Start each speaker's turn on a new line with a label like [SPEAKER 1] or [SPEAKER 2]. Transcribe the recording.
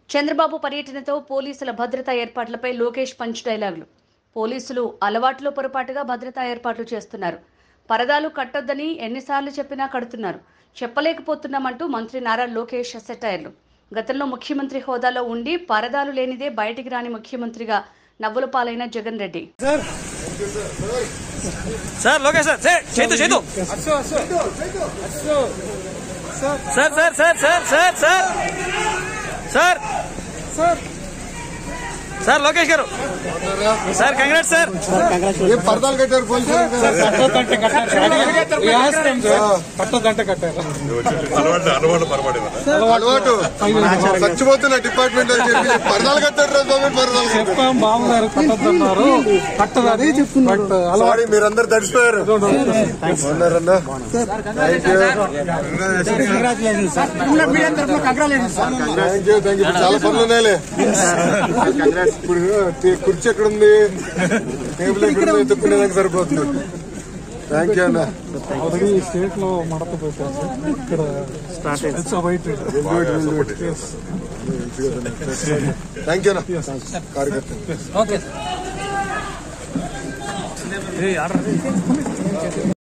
[SPEAKER 1] చంద్రబాబు పర్యటనతో పోలీసుల భద్రతా ఏర్పాట్లపై లోకేష్ పంచ్ డైలాగులు పోలీసులు అలవాట్లో పొరపాటుగా భద్రతా ఏర్పాట్లు చేస్తున్నారు పరదాలు కట్టొద్దని ఎన్నిసార్లు చెప్పినా కడుతున్నారు చెప్పలేకపోతున్నామంటూ మంత్రి నారా లోకేష్ సెటైర్లు గతంలో ముఖ్యమంత్రి హోదాలో ఉండి పరదాలు లేనిదే బయటికి రాని ముఖ్యమంత్రిగా నవ్వుల పాలైన Jagan Reddy
[SPEAKER 2] sir Lokesh sir sir చేతు చేతు sir sir sir sir sir sir sir sir Lokesh garu sir congrats sir
[SPEAKER 3] ఏం పరదాలు కట్టారు పోలీసులు
[SPEAKER 4] కట్టదంటే కట్టారు
[SPEAKER 5] అలవాటు అలవాటు పొరపాటు
[SPEAKER 3] అలవాటు చచ్చిపోతున్న డిపార్ట్మెంట్ అని చెప్పి పరదాలు కట్టారు రా స్వామి పరదాలు కట్టారు.
[SPEAKER 4] చెప్పాం బాగున్నారు కట్టద్దన్నారు కట్టదని బట్
[SPEAKER 3] సారీ మీరందరూ తడిసిపోయారు ఉన్నారన్నా థ్యాంక్ యూ థ్యాంక్ యూ చాలా పనులు ఉన్నాయిలే ఇప్పుడు టీ- కుర్చీ ఎక్కడ ఉంది టేబుల్ ఎక్కడ ఉంది ఎత్తుక్కునేదానికి సరిపోతుంది థ్యాంక్ యూ అన్న
[SPEAKER 4] ఆల్రెడీ స్టేట్ లో మడత పెట్టారు ఇక్కడ స్టార్ట్ వైట్
[SPEAKER 3] థ్యాంక్ యూ అన్న కార్యకర్త